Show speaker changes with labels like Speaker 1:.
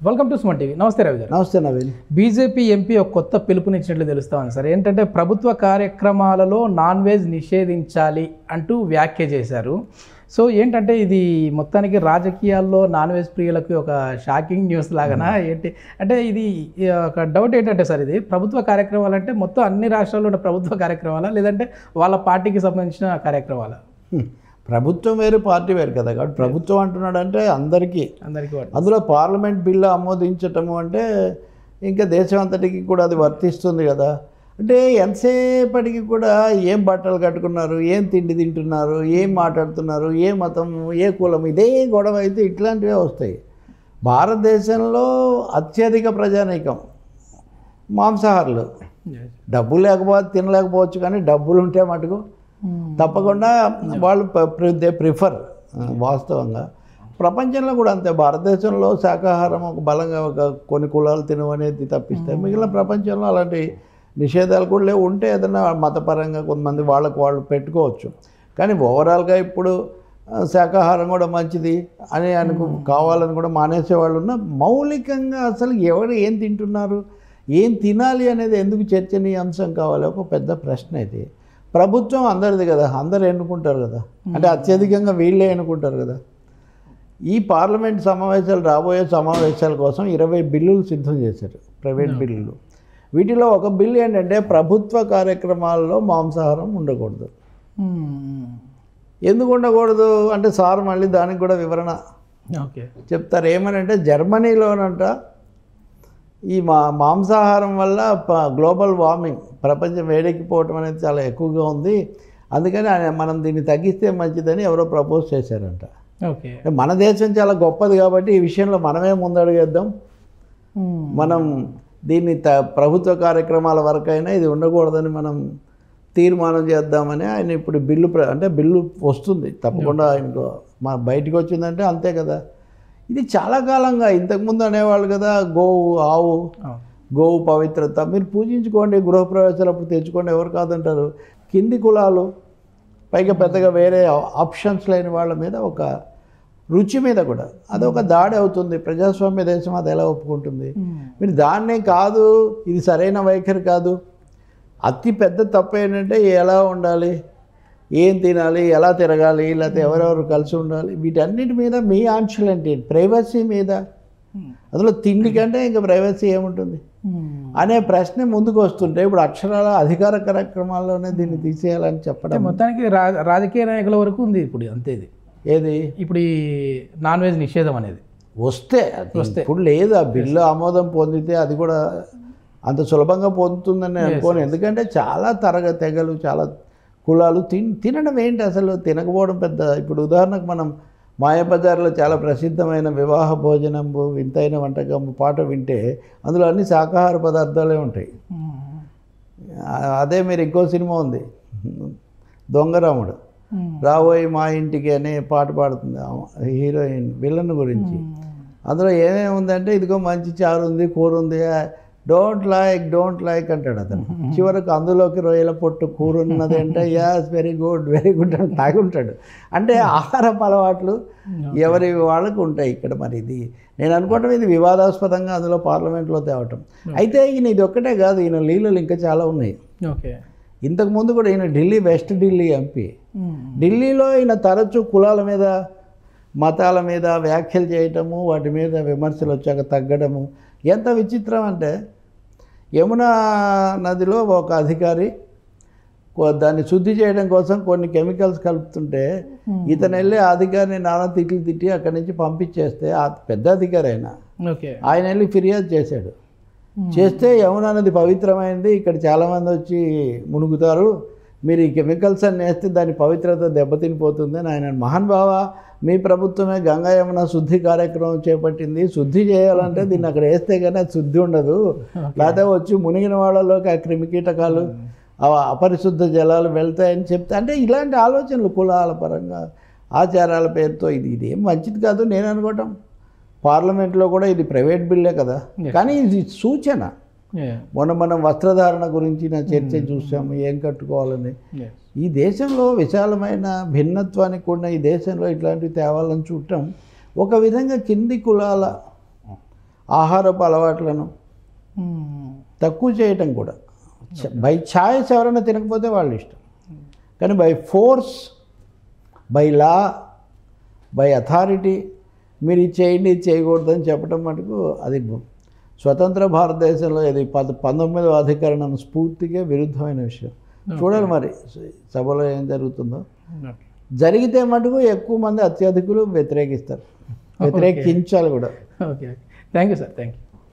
Speaker 1: Welcome to Suman TV నమస్తే రవి గారు
Speaker 2: నమస్తే నవీన్
Speaker 1: బీజేపీ ఎంపీ ఒక కొత్త పిలుపునిచ్చినట్లు తెలుస్తా ఉంది సార్ ఏంటంటే ప్రభుత్వ కార్యక్రమాలలో నాన్ వెజ్ నిషేధించాలి అంటూ వ్యాఖ్య చేశారు సో ఏంటంటే ఇది మొత్తానికి రాజకీయాల్లో నాన్ వెజ్ ప్రియులకు ఒక షాకింగ్ న్యూస్ లాగానా ఏంటి అంటే ఇది ఈ ఒక డౌట్ ఏంటంటే సార్ ఇది ప్రభుత్వ కార్యక్రమాలు అంటే మొత్తం అన్ని రాష్ట్రాల్లో ఉన్న ప్రభుత్వ కార్యక్రమాలా లేదంటే వాళ్ళ పార్టీకి సంబంధించిన కార్యక్రమాలా
Speaker 2: హ్మ్. ప్రభుత్వం వేరు పార్టీ వేరు కదా కాబట్టి ప్రభుత్వం అంటున్నాడంటే అందరికీ
Speaker 1: అందరికీ వాటి
Speaker 2: అందులో పార్లమెంట్ బిల్లు ఆమోదించటము అంటే ఇంకా దేశం అంతటికి కూడా అది వర్తిస్తుంది కదా అంటే ఎంతసేపటికి కూడా ఏం బట్టలు కట్టుకున్నారు ఏం తిండి తింటున్నారు ఏం మాట్లాడుతున్నారు ఏ మతం ఏ కులం ఇదే గొడవ అయితే ఇట్లాంటివే వస్తాయి భారతదేశంలో అత్యధిక ప్రజానీకం మాంసాహారులు డబ్బులు లేకపోతే తినలేకపోవచ్చు కానీ డబ్బులు ఉంటే మటుకు తప్పకుండా వాళ్ళు దే ప్రిఫర్ వాస్తవంగా ప్రపంచంలో కూడా అంతే భారతదేశంలో శాకాహారం ఒక బలంగా ఒక కొన్ని కులాలు తినవనేది తప్పిస్తే మిగిలిన ప్రపంచంలో అలాంటి నిషేధాలు కూడా లేవు ఉంటే ఏదైనా మతపరంగా కొంతమంది వాళ్ళకు వాళ్ళు పెట్టుకోవచ్చు కానీ ఓవరాల్గా ఇప్పుడు ఆ, శాకాహారం కూడా మంచిది అని అనుకు కావాలని కూడా మానేసే వాళ్ళు ఉన్న మౌలికంగా అసలు ఎవరు ఏం తింటున్నారు ఏం తినాలి అనేది ఎందుకు చర్చనీయాంశం కావాలి ఒక పెద్ద ప్రశ్న ఇది ప్రభుత్వం అందరిది కదా అందరు ఎన్నుకుంటారు కదా అంటే అత్యధికంగా వీళ్ళే ఎన్నుకుంటారు కదా ఈ పార్లమెంట్ సమావేశాలు రాబోయే సమావేశాల కోసం ఇరవై బిల్లులు సిద్ధం చేశారు ప్రైవేట్ బిల్లులు వీటిలో ఒక బిల్లు ఏంటంటే ప్రభుత్వ కార్యక్రమాల్లో మాంసాహారం ఉండకూడదు ఎందుకు ఉండకూడదు అంటే సార్ మళ్ళీ దానికి కూడా వివరణ
Speaker 1: ఓకే
Speaker 2: చెప్తారు ఏమనంటే జర్మనీలోనంట ఈ మా మాంసాహారం వల్ల ప- గ్లోబల్ వార్మింగ్ ప్రపంచం వేడెక్కిపోవటం అనేది చాలా ఎక్కువగా ఉంది అందుకని ఆయన మనం దీన్ని తగ్గిస్తే మంచిదని ఎవరో ప్రపోజ్ చేశారంట
Speaker 1: ఓకే
Speaker 2: అంటే మన దేశం చాలా గొప్పది కాబట్టి ఈ విషయంలో మనమే ముందడుగేద్దాం మనం దీన్ని త ప్రభుత్వ కార్యక్రమాల వరకైనా ఇది ఉండకూడదని మనం తీర్మానం చేద్దామని ఆయన ఇప్పుడు బిల్లు ప్ర అంటే బిల్లు వస్తుంది తప్పకుండా ఆయనకు మా బయటికి వచ్చిందంటే అంతే కదా ఇది చాలా కాలంగా ఇంతకుముందు అనేవాళ్ళు కదా గోవు ఆవు గోవు పవిత్రత మీరు పూజించుకోండి గృహప్రవేశాలు అప్పుడు తెచ్చుకోండి ఎవరు కాదంటారు కింది కులాలు పైగా పెద్దగా వేరే ఆప్షన్స్ లేని వాళ్ళ మీద ఒక రుచి మీద కూడా అదొక దాడి అవుతుంది ప్రజాస్వామ్య దేశం అది ఎలా ఒప్పుకుంటుంది మీరు దాన్నే కాదు ఇది సరైన వైఖరి కాదు అతి పెద్ద తప్పు ఏంటంటే ఎలా ఉండాలి ఏం తినాలి ఎలా తిరగాలి లేకపోతే ఎవరెవరు కలిసి ఉండాలి వీటన్నిటి మీద మీ ఆంక్షలు ఏంటి ప్రైవసీ మీద అందులో తిండి కంటే ఇంకా ప్రైవసీ ఏముంటుంది అనే ప్రశ్న ముందుకు వస్తుంటే ఇప్పుడు అక్షరాల అధికార కార్యక్రమాల్లోనే దీన్ని తీసేయాలని
Speaker 1: అంటే
Speaker 2: చెప్పడం
Speaker 1: మొత్తానికి రా రాజకీయ నాయకుల వరకు ఉంది ఇప్పుడు అంతే ఇది
Speaker 2: ఏది
Speaker 1: ఇప్పుడు ఈ నాన్ వెజ్ నిషేధం అనేది
Speaker 2: వస్తే అది ఇప్పుడు లేదు ఆ బిల్లు ఆమోదం పొందితే అది కూడా అంత సులభంగా పొందుతుందని నేను అనుకోను ఎందుకంటే చాలా తరగ తెగలు చాలా కులాలు తిన్ తినడం ఏంటి అసలు తినకపోవడం పెద్ద ఇప్పుడు ఉదాహరణకు మనం మాయాబజార్లో చాలా ప్రసిద్ధమైన వివాహ భోజనంబు వింతైన వంటకం పాట వింటే అందులో అన్ని శాకాహార పదార్థాలే ఉంటాయి ఆ- అదే మీరు ఇంకో సినిమా ఉంది దొంగరాముడు రాబోయే మా ఇంటికి అనే పాట పాడుతుంది ఆ హీరోయిన్ విలన్ గురించి అందులో ఏమేమి ఉందంటే ఇదిగో మంచి చారు ఉంది కూర ఉంది డోంట్ లైక్ డోంట్ లైక్ అంటాడు అతను చివరకు అందులోకి రొయ్యల పొట్టు కూర ఉన్నది అంటే as very good very good అని తాగి ఉంటాడు అంటే ఆహారపు అలవాట్లు ఎవరి వాళ్ళకు ఉంటాయి ఇక్కడ మరి ఇది నేను అనుకోవటం ఇది వివాదాస్పదంగా అందులో పార్లమెంట్లో తేవటం అయితే ఈయన ఇది ఒక్కటే కాదు ఈయన లీలలు ఇంకా చాలా ఉన్నాయి
Speaker 1: ఓకే
Speaker 2: ఇంతకుముందు కూడా ఈయన ఢిల్లీ వెస్ట్ ఢిల్లీ ఎంపీ ఢిల్లీలో ఈయన తరచూ కులాల మీద మతాల మీద వ్యాఖ్యలు చేయటము వాటి మీద విమర్శలు వచ్చాక తగ్గడము ఎంత విచిత్రం అంటే యమునా నదిలో ఒక అధికారి కొ- దాన్ని శుద్ధి చేయడం కోసం కొన్ని కెమికల్స్ కలుపుతుంటే ఇతను వెళ్ళి ఆ అధికారిని నానా తిట్లు తిట్టి అక్కడి నుంచి పంపించేస్తే ఆ పెద్ద అధికారి అయినా
Speaker 1: ఓకే
Speaker 2: ఆయన వెళ్ళి ఫిర్యాదు చేశాడు చేస్తే యమునా నది పవిత్రమైంది ఇక్కడ చాలామంది వచ్చి మునుగుతారు మీరు ఈ కెమికల్స్ అన్ని వేస్తే దాని పవిత్రత దెబ్బతినిపోతుంది అని ఆయన మహాన్ బావ మీ ప్రభుత్వమే గంగా యమున శుద్ధి కార్యక్రమం చేపట్టింది శుద్ధి చేయాలంటే దీన్ని అక్కడ వేస్తే కానీ అది శుద్ధి ఉండదు లేకపోతే వచ్చి మునిగిన వాళ్ళలోకి ఆ క్రిమికీటకాలు ఆ అపరిశుద్ధ జలాలు వెళ్తాయని చెప్తే అంటే ఇలాంటి ఆలోచనలు కులాల పరంగా ఆచారాల పేరుతో ఇది ఇది ఏం మంచిది కాదు నేను అనుకోవటం పార్లమెంట్లో కూడా ఇది ప్రైవేట్ బిల్లే కదా కానీ ఇది సూచన మొన్న మనం వస్త్రధారణ గురించి నా చర్చ చూసాము ఏం కట్టుకోవాలని ఈ దేశంలో విశాలమైన భిన్నత్వానికి కూడిన ఈ దేశంలో ఇట్లాంటివి తేవాలని చూడటం ఒక విధంగా కింది కులాల ఆహారపు అలవాట్లను
Speaker 1: మ్మ్.
Speaker 2: తక్కువ చేయటం కూడా బై ఛాయిస్ ఎవరైనా తినకపోతే వాళ్ళ ఇష్టం కానీ by force by law by authority మీరు ఇది చేయండి ఇది చేయకూడదని చెప్పడం మటుకు అది స్వతంత్ర భారతదేశంలో ఇది పద పంతొమ్మిదవ అధికరణం స్ఫూర్తిగా విరుద్ధమైన విషయం చూడాలి మరి సభలో ఏం జరుగుతుందో
Speaker 1: ఓకే.
Speaker 2: జరిగితే మటుకు ఎక్కువ మంది అత్యధికులు వ్యతిరేకిస్తారు వ్యతిరేకించాలి కూడా
Speaker 1: okay okay thank you sir thank you